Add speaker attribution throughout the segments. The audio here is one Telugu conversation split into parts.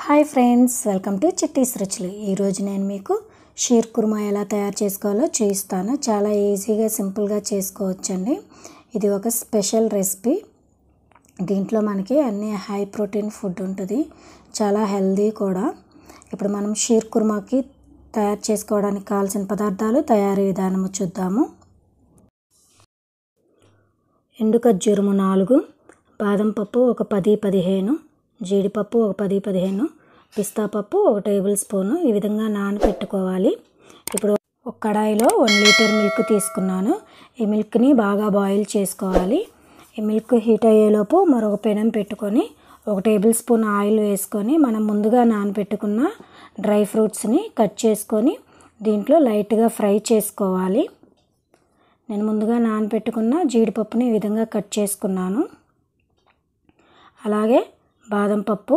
Speaker 1: hi friends welcome to Chitti's రుచులు ఈరోజు నేను మీకు షీర్ కుర్మా ఎలా తయారు చేసుకోవాలో చూపిస్తాను చాలా ఈజీగా సింపుల్గా చేసుకోవచ్చండి ఇది ఒక స్పెషల్ రెసిపీ దీంట్లో మనకి అన్ని హై ప్రోటీన్ ఫుడ్ ఉంటుంది చాలా హెల్దీ కూడా ఇప్పుడు మనం షీర్ కుర్మాకి తయారు చేసుకోవడానికి కావాల్సిన పదార్థాలు తయారీ విధానము చూద్దాము ఎండు ఖర్జూరము నాలుగు బాదం పప్పు ఒక పది పదిహేను జీడిపప్పు ఒక పది పదిహేను పిస్తా పప్పు ఒక టేబుల్ స్పూను ఈ విధంగా నానబెట్టుకోవాలి ఇప్పుడు ఒక కడాయిలో వన్ లీటర్ మిల్క్ తీసుకున్నాను ఈ మిల్క్ని బాగా బాయిల్ చేసుకోవాలి ఈ మిల్క్ హీట్ అయ్యేలోపు మరొక పెనం పెట్టుకొని ఒక టేబుల్ స్పూన్ ఆయిల్ వేసుకొని మనం ముందుగా నానబెట్టుకున్న డ్రై ఫ్రూట్స్ని కట్ చేసుకొని దీంట్లో లైట్గా ఫ్రై చేసుకోవాలి నేను ముందుగా నానబెట్టుకున్న జీడిపప్పుని ఈ విధంగా కట్ చేసుకున్నాను అలాగే బాదం పప్పు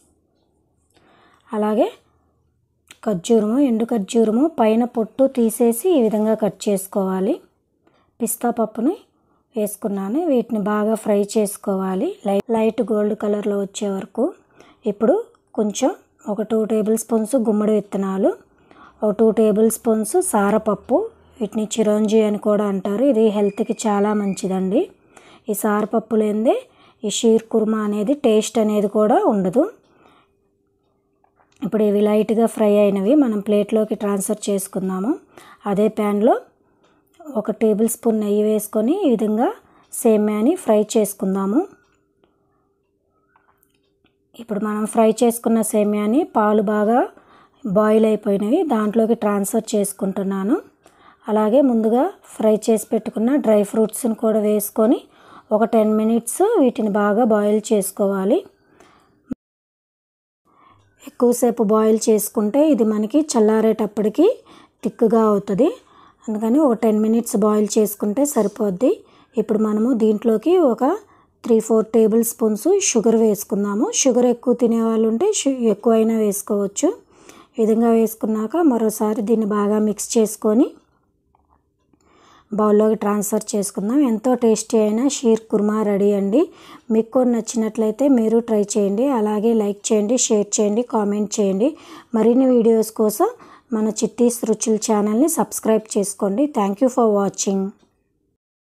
Speaker 1: అలాగే ఖర్జూరము ఎండు ఖర్జూరము పైన పొట్టు తీసేసి ఈ విధంగా కట్ చేసుకోవాలి పిస్తా పప్పుని వేసుకున్నాను వీటిని బాగా ఫ్రై చేసుకోవాలి లైట్ లైట్ గోల్డ్ కలర్లో వచ్చే వరకు ఇప్పుడు కొంచెం ఒక టూ టేబుల్ స్పూన్స్ గుమ్మడి విత్తనాలు ఒక టూ టేబుల్ స్పూన్స్ సారపప్పు వీటిని చిరంజీ అని కూడా అంటారు ఇది హెల్త్కి చాలా మంచిదండి ఈ సారపప్పు లేనిదే ఈ షీర్ కుర్మా అనేది టేస్ట్ అనేది కూడా ఉండదు ఇప్పుడు ఇవి లైట్గా ఫ్రై అయినవి మనం ప్లేట్లోకి ట్రాన్స్ఫర్ చేసుకుందాము అదే ప్యాన్లో ఒక టేబుల్ స్పూన్ నెయ్యి వేసుకొని ఈ విధంగా సేమ్యాని ఫ్రై చేసుకుందాము ఇప్పుడు మనం ఫ్రై చేసుకున్న సేమ్యాని పాలు బాగా బాయిల్ అయిపోయినవి దాంట్లోకి ట్రాన్స్ఫర్ చేసుకుంటున్నాను అలాగే ముందుగా ఫ్రై చేసి పెట్టుకున్న డ్రై ఫ్రూట్స్ని కూడా వేసుకొని ఒక టెన్ మినిట్స్ వీటిని బాగా బాయిల్ చేసుకోవాలి ఎక్కువసేపు బాయిల్ చేసుకుంటే ఇది మనకి చల్లారేటప్పటికి థిక్గా అవుతుంది అందుకని ఒక టెన్ మినిట్స్ బాయిల్ చేసుకుంటే సరిపోద్ది ఇప్పుడు మనము దీంట్లోకి ఒక three four tablespoons sugar వేసుకుందాము షుగర్ ఎక్కువ తినేవాళ్ళు ఉంటే ఎక్కువైనా వేసుకోవచ్చు ఈ విధంగా వేసుకున్నాక మరోసారి దీన్ని బాగా మిక్స్ చేసుకొని బౌల్లోకి ట్రాన్స్ఫర్ చేసుకుందాం ఎంతో టేస్టీ అయిన షీర్ కుర్మా రెడీ అండి మీకు కూడా నచ్చినట్లయితే మీరు ట్రై చేయండి అలాగే లైక్ చేయండి షేర్ చేయండి కామెంట్ చేయండి మరిన్ని వీడియోస్ కోసం మన చిట్టీస్ రుచుల ఛానల్ని సబ్స్క్రైబ్ చేసుకోండి థ్యాంక్ యూ ఫర్ వాచింగ్